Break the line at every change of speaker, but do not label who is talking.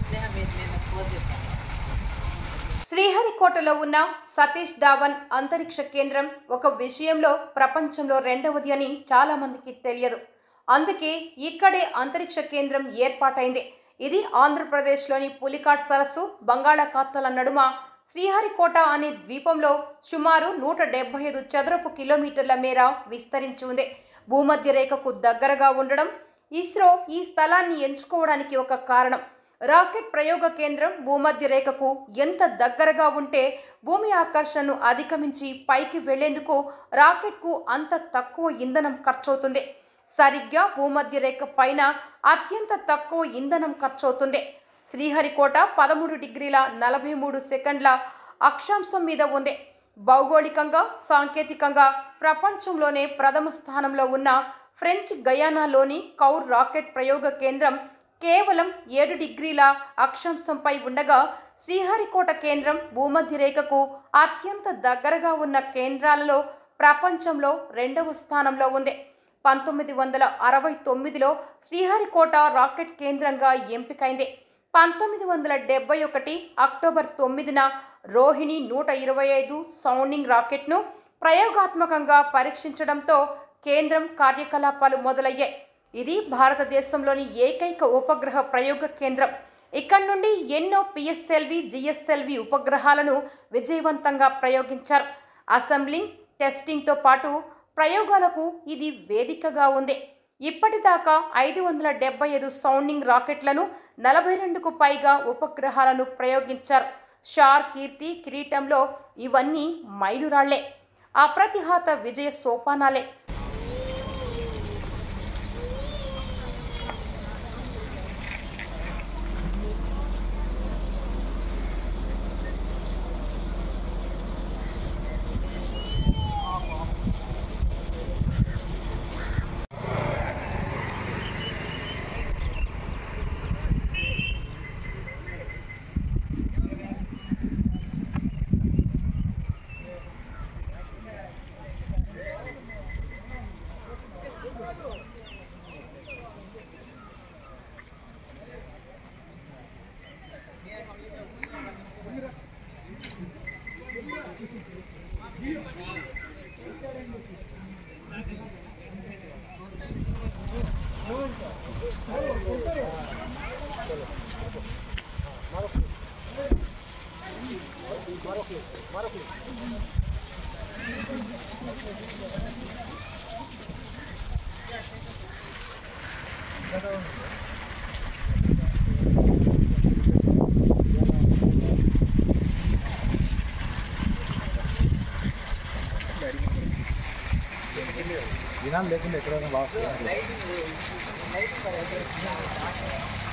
శ్రీహరికోటలో ఉన్న సతీష్ ధావన్ అంతరిక్ష కేంద్రం ఒక విషయంలో ప్రపంచంలో రెండవది అని చాలా మందికి తెలియదు అందుకే ఇక్కడే అంతరిక్ష కేంద్రం ఏర్పాటైంది ఇది ఆంధ్రప్రదేశ్లోని పులికాట్ సరస్సు బంగాళాఖాతాల నడుమ శ్రీహరికోట అనే ద్వీపంలో సుమారు నూట డెబ్బై ఐదు చదరపు కిలోమీటర్ల మేర విస్తరించి ఉంది భూమధ్య రేఖకు దగ్గరగా ఉండడం ఇస్రో ఈ స్థలాన్ని ఎంచుకోవడానికి ఒక కారణం రాకెట్ ప్రయోగ కేంద్రం భూమధ్య రేఖకు ఎంత దగ్గరగా ఉంటే భూమి ఆకర్షణను అధిగమించి పైకి వెళ్లేందుకు రాకెట్కు అంత తక్కువ ఇంధనం ఖర్చవుతుంది సరిగ్గా భూమధ్య రేఖ పైన అత్యంత తక్కువ ఇంధనం ఖర్చవుతుంది శ్రీహరికోట పదమూడు డిగ్రీల నలభై మూడు సెకండ్ల అక్షాంశం మీద ఉంది భౌగోళికంగా సాంకేతికంగా ప్రపంచంలోనే ప్రథమ స్థానంలో ఉన్న ఫ్రెంచ్ గయానాలోని కౌర్ రాకెట్ ప్రయోగ కేంద్రం కేవలం ఏడు డిగ్రీల అక్షాంశంపై ఉండగా శ్రీహరికోట కేంద్రం భూమధ్య రేఖకు అత్యంత దగ్గరగా ఉన్న కేంద్రాలలో ప్రపంచంలో రెండవ స్థానంలో ఉంది పంతొమ్మిది వందల అరవై తొమ్మిదిలో శ్రీహరికోట రాకెట్ కేంద్రంగా ఎంపికైంది పంతొమ్మిది వందల డెబ్బై ఒకటి అక్టోబర్ తొమ్మిదిన రోహిణి నూట ఇరవై ఐదు సౌండింగ్ రాకెట్ను ప్రయోగాత్మకంగా పరీక్షించడంతో కేంద్రం కార్యకలాపాలు మొదలయ్యాయి ఇది భారతదేశంలోని ఏకైక ఉపగ్రహ ప్రయోగ కేంద్రం ఇక్కడి నుండి ఎన్నో పిఎస్ఎల్వి జిఎస్ఎల్వి ఉపగ్రహాలను విజయవంతంగా ప్రయోగించారు అసెంబ్లింగ్ టెస్టింగ్తో పాటు ప్రయోగాలకు ఇది వేదికగా ఉంది ఇప్పటిదాకా ఐదు వందల డెబ్బై ఐదు సౌండింగ్ రాకెట్లను నలభై రెండుకు పైగా ఉపగ్రహాలను ప్రయోగించారు షార్ కీర్తి కిరీటంలో ఇవన్నీ మైలురాళ్లే అప్రతిహాత విజయ సోపానాలే
దినాలు లేకుండా ఎక్కడైనా బాగా